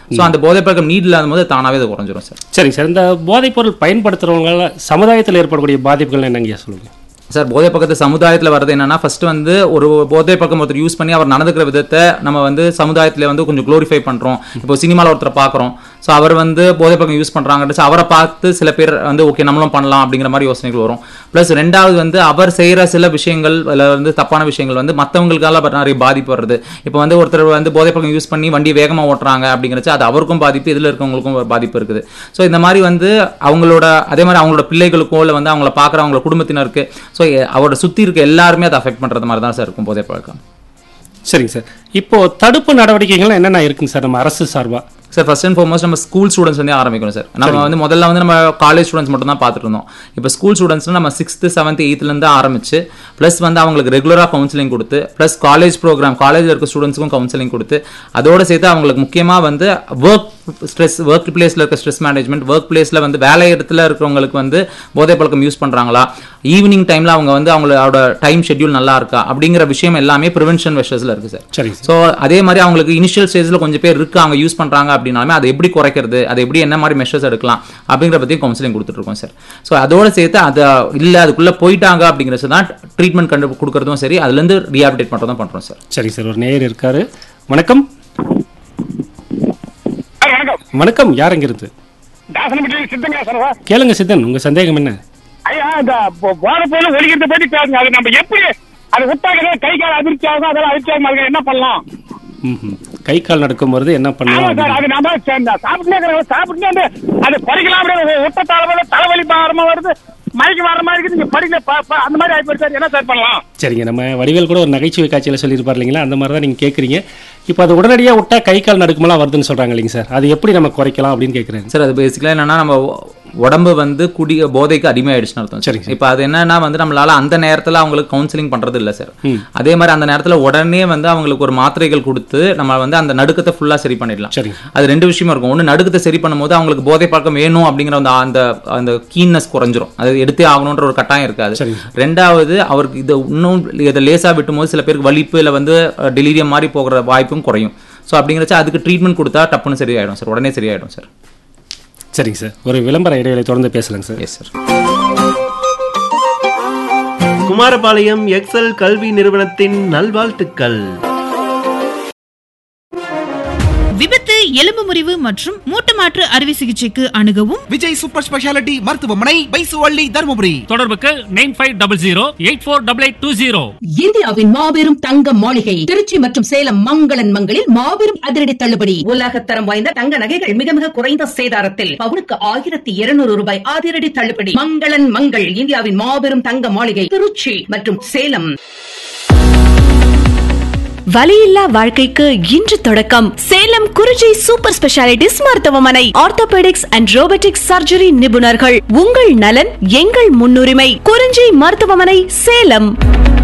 So அந்த போதை பழக்கம் நீட் இல்லாத போது தானாவே அது குறைஞ்சிரும் சார் சரிங்க சார் இந்த போதைப் பொருள் பயன்படுத்துறவங்களால சமுதாயத்தில் ஏற்படக்கூடிய பாதிப்புகள் என்னங்க சொல்லுங்க சார் போதை பக்கத்து சமுதாயத்தில் வர்றது என்னன்னா ஃபர்ஸ்ட் வந்து ஒரு போதை பக்கம் ஒருத்தர் யூஸ் பண்ணி அவர் நடந்துக்கிற விதத்தை நம்ம வந்து சமுதாயத்தில் வந்து கொஞ்சம் க்ளோரிஃபை பண்றோம் இப்போ சினிமாவில் ஒருத்தரை பார்க்குறோம் ஸோ அவர் வந்து போதை பக்கம் யூஸ் பண்றாங்கன்னு அவரை பார்த்து சில பேர் வந்து ஓகே நம்மளும் பண்ணலாம் அப்படிங்கிற மாதிரி யோசனைகள் வரும் ப்ளஸ் ரெண்டாவது வந்து அவர் செய்யற சில விஷயங்கள் அதில் வந்து தப்பான விஷயங்கள் வந்து மற்றவங்களுக்கால நிறைய பாதிப்பு வருது இப்போ வந்து ஒருத்தர் வந்து போதை பக்கம் யூஸ் பண்ணி வண்டி வேகமாக ஓட்டுறாங்க அப்படிங்கிறச்சு அது அவருக்கும் பாதிப்பு இதில் இருக்கவங்களுக்கும் ஒரு பாதிப்பு இருக்குது ஸோ இந்த மாதிரி வந்து அவங்களோட அதே மாதிரி அவங்களோட பிள்ளைகளுக்கோ இல்லை வந்து அவங்கள பார்க்குற அவங்களோட குடும்பத்தினருக்கு ஸோ அவரோட சுற்றி இருக்க எல்லாருமே அதை அஃபெக்ட் பண்ணுறது மாதிரி தான் சார் இருக்கும் போதை பழக்கம் சரிங்க சார் இப்போ தடுப்பு நடவடிக்கைகள் என்னென்ன இருக்குங்க சார் நம்ம அரசு சார்பா சார் ஃபர்ஸ்ட் அண்ட் ஃபார்மோஸ்ட் நம்ம ஸ்கூல் ஸ்டூடெண்ட்ஸ் வந்து ஆரம்பிக்கணும் சார் நம்ம வந்து முதல்ல வந்து நம்ம காலேஜ் ஸ்டூடெண்ட்ஸ் மட்டும் தான் பார்த்துட்டு இருந்தோம் இப்போ ஸ்கூல் ஸ்டூடெண்ட்ஸ் நம்ம சிக்ஸ்த்து செவன்த் எயித்துலேருந்து ஆரம்பிச்சு ப்ளஸ் வந்து அவங்களுக்கு ரெகுலராக கவுன்சிலிங் கொடுத்து ப்ளஸ் காலேஜ் ப்ரோக்ராம் காலேஜில் இருக்க ஸ்டூடெண்ட்ஸுக்கும் கவுன்சிலிங் கொடுத்து அதோட சேர்த்து அவங்களுக்கு முக்கியமாக வந்து ஒர்க் ஸ்ட்ரெஸ் ஒர்க் பிளேஸில் இருக்க ஸ்ட்ரெஸ் மேனேஜ்மெண்ட் ஒர்க் பிளேஸில் வந்து வேலை இடத்துல இருக்கிறவங்களுக்கு வந்து போதை பழக்கம் யூஸ் பண்ணுறாங்களா ஈவினிங் டைமில் அவங்க வந்து அவங்களோட டைம் ஷெட்யூல் நல்லா இருக்கா அப்படிங்கிற விஷயம் எல்லாமே ப்ரிவென்ஷன் மெஷர்ஸில் இருக்குது சார் சரிங்க சார் ஸோ அதே மாதிரி அவங்களுக்கு இனிஷியல் ஸ்டேஜில் கொஞ்சம் பேர் இருக்காங்க யூஸ் பண்ணுறாங்க அப்படின்னாலுமே அதை எப்படி குறைக்கிறது அதை எப்படி என்ன மாதிரி மெஷர்ஸ் எடுக்கலாம் அப்படிங்கிற பற்றியும் கவுன்சிலிங் கொடுத்துட்ருக்கோம் சார் ஸோ அதோட சேர்த்து அதை இல்லை அதுக்குள்ளே போயிட்டாங்க அப்படிங்கிறது தான் ட்ரீட்மெண்ட் கண்டு கொடுக்குறதும் சரி அதுலேருந்து ரீஹாபிலிட்டேட் பண்ணுறதும் பண்ணுறோம் சார் சரிங்க சார் ஒரு நேயர் இருக்காரு வணக்கம் சார் வணக்கம் வணக்கம் யாருங்க இருந்து தாசனப்பட்டி சித்தங்க சார் கேளுங்க சித்தன் உங்க சந்தேகம் என்ன ஐயா இந்த போ- போதை பொருள் ஒழிக்கிறத பத்தி பேசுங்க அது நம்ம எப்படி அது விட்டாங்க கை கால் அதிர்ச்சி ஆகும் அதெல்லாம் அதிர்ச்சி ஆகும் அதுக்கு என்ன பண்ணலாம் ம்ஹும். கை கால் நடக்கும் பொழுது என்ன ஆமா பண்ணலாம் சார் அது நம்ம சாப்பிட்டுனே இருக்கிறோம் சாப்பிட்டுனே அந்த அது படிக்கலாம் அப்படியே விட்ட தலைவலி தலைவலி பாரமா வருது மயக்கு வர மாதிரி இருக்குது நீங்க படிக்கல ப- ப- அந்த மாதிரி ஆயிப்போச்சு சார் என்ன சார் பண்ணலாம் சரிங்க நம்ம வடிவேல் கூட ஒரு நகைச்சுவை காட்சியில் சொல்லியிருப்பார் இல்லைங்களா அந்த மாதிரி தான் நீங்கள் கேட்குறீங்க இப்போ அது உடனடியாக விட்டா கை கால் நடுக்கமெல்லாம் வருதுன்னு சொல்கிறாங்க இல்லைங்க சார் அது எப்படி நம்ம குறைக்கலாம் அப்படின்னு கேட்குறேன் சார் அது பேசிக்கலாக என்னன்னா நம்ம உ- உடம்பு வந்து குடி போதைக்கு அடிமையாயிடுச்சுன்னு அர்த்தம் சரிங்க சார். இப்போ அது என்னன்னா வந்து நம்மளால அந்த நேரத்தில் அவங்களுக்கு கவுன்சிலிங் பண்றது இல்லை சார் ம். அதே மாதிரி அந்த நேரத்தில் உடனே வந்து அவங்களுக்கு ஒரு மாத்திரைகள் கொடுத்து நம்ம வந்து அந்த நடுக்கத்தை ஃபுல்லாக சரி பண்ணிடலாம் சரிங்க அது ரெண்டு விஷயமா இருக்கும் ஒன்று நடுக்கத்தை சரி பண்ணும்போது அவங்களுக்கு போதை பழக்கம் வேணும் அப்படிங்கிற அந்த அந்த அந்த கீன்னஸ் குறைஞ்சிரும் அது எடுத்தே ஆகணுன்ற ஒரு கட்டாயம் இருக்காது சரிங்க. ரெண்டாவது அவருக்கு இதை இன்னும் இதை லேசாக விட்டும்போது சில பேருக்கு வலிப்பு இல்லை வந்து டெலிரியம் மாதிரி போகிற வாய்ப்பும் குறையும் ஸோ அப்படிங்கிறச்ச அதுக்கு ட்ரீட்மெண்ட் கொடுத்தா டப்புன்னு சரியாயிடும் சார் உடனே சரியாயிடும் சார் சரிங்க சார் ஒரு விளம்பர இடைவேளை தொடர்ந்து பேசலாங்க sir yes sir Kumarapalayam Excel கல்வி நிறுவனத்தின் நல்வாழ்த்துக்கள் விபத்து எலும்பு முறிவு மற்றும் மூட்டு மாற்று அறுவை சிகிச்சைக்கு அணுகவும் விஜய் சூப்பர் ஸ்பெஷாலிட்டி மருத்துவமனை பைசுவள்ளி தருமபுரி தொடர்புக்கு nine five double zero eight four double eight two zero இந்தியாவின் மாபெரும் தங்க மாளிகை திருச்சி மற்றும் சேலம் மங்களன் மங்களில் மாபெரும் அதிரடி தள்ளுபடி உலகத்தரம் வாய்ந்த தங்க நகைகள் மிக மிக குறைந்த சேதாரத்தில் பவுனுக்கு ஆயிரத்தி இருநூறு ரூபாய் அதிரடி தள்ளுபடி மங்களன் மங்கள் இந்தியாவின் மாபெரும் தங்க மாளிகை திருச்சி மற்றும் சேலம் வலியில்லா வாழ்க்கைக்கு இன்று தொடக்கம் சேலம் குறிஞ்சி சூப்பர் ஸ்பெஷாலிட்டிஸ் மருத்துவமனை ஆர்த்தோபெடிக்ஸ் அண்ட் ரோபோட்டிக்ஸ் சர்ஜரி நிபுணர்கள் உங்கள் நலன் எங்கள் முன்னுரிமை குறிஞ்சி மருத்துவமனை சேலம்